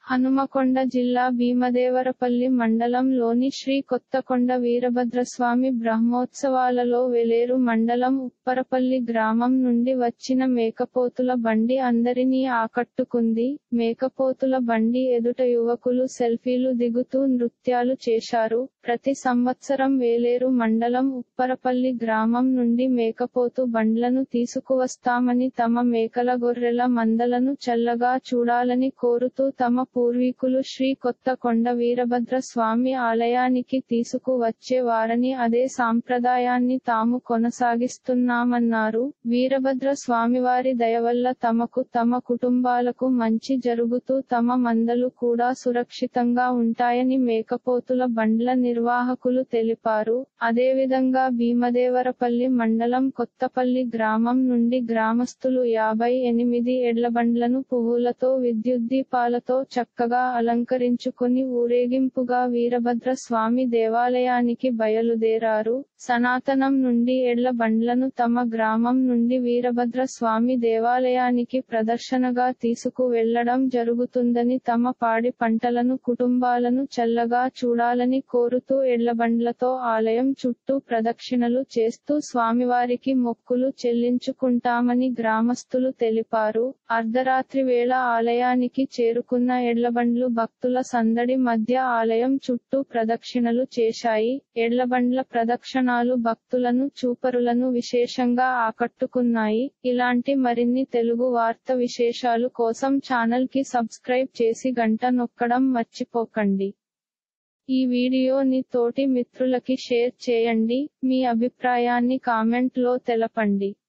హనుమకొండ జిల్లా భీమదేవరపల్లి మండలంలోని శ్రీ కొత్తకొండ వీరభద్రస్వామి బ్రహ్మోత్సవాలలో వెలేరు మండలం ఉప్పరపల్లి గ్రామం నుండి వచ్చిన మేకపోతుల బండి అందరినీ ఆకట్టుకుంది మేకపోతుల బండి ఎదుట యువకులు సెల్ఫీలు దిగుతూ నృత్యాలు చేశారు ప్రతి సంవత్సరం వేలేరు మండలం ఉప్పరపల్లి గ్రామం నుండి మేకపోతు బండ్లను తీసుకువస్తామని తమ మేకల గొర్రెల మందలను చల్లగా చూడాలని కోరుతూ తమ పూర్వీకులు శ్రీ కొత్తకొండ వీరభద్ర స్వామి ఆలయానికి తీసుకువచ్చే వారని అదే సాంప్రదాయాన్ని తాము కొనసాగిస్తున్నామన్నారు వీరభద్ర స్వామివారి దయవల్ల తమకు తమ కుటుంబాలకు మంచి జరుగుతూ తమ మందలు కూడా సురక్షితంగా ఉంటాయని మేకపోతుల బండ్ల నిర్వాహకులు తెలిపారు అదేవిధంగా భీమదేవరపల్లి మండలం కొత్తపల్లి గ్రామం నుండి గ్రామస్తులు యాభై ఎనిమిది ఎడ్లబండ్లను పువ్వులతో విద్యుద్దీపాలతో చక్కగా అలంకరించుకుని ఊరేగింపుగా వీరభద్ర స్వామి దేవాలయానికి బయలుదేరారు సనాతనం నుండి ఎడ్ల బండ్లను తమ గ్రామం నుండి వీరభద్ర స్వామి దేవాలయానికి ప్రదర్శనగా తీసుకు వెళ్లడం జరుగుతుందని తమ పాడి పంటలను కుటుంబాలను చల్లగా చూడాలని కోరుతూ ఎడ్లబండ్లతో ఆలయం చుట్టూ ప్రదక్షిణలు చేస్తూ స్వామివారికి మొక్కులు చెల్లించుకుంటామని గ్రామస్తులు తెలిపారు అర్ధరాత్రి వేళ ఆలయానికి చేరుకున్న ఎడ్లబండ్లు భక్తుల సందడి మధ్య ఆలయం చుట్టూ ప్రదక్షిణలు చేశాయి ఎడ్లబండ్ల ప్రదక్షిణాలు భక్తులను చూపరులను విశేషంగా ఆకట్టుకున్నాయి ఇలాంటి మరిన్ని తెలుగు వార్త విశేషాలు కోసం ఛానల్ కి సబ్స్క్రైబ్ చేసి గంట నొక్కడం మర్చిపోకండి ఈ వీడియోని తోటి మిత్రులకి షేర్ చేయండి మీ అభిప్రాయాన్ని కామెంట్ లో తెలపండి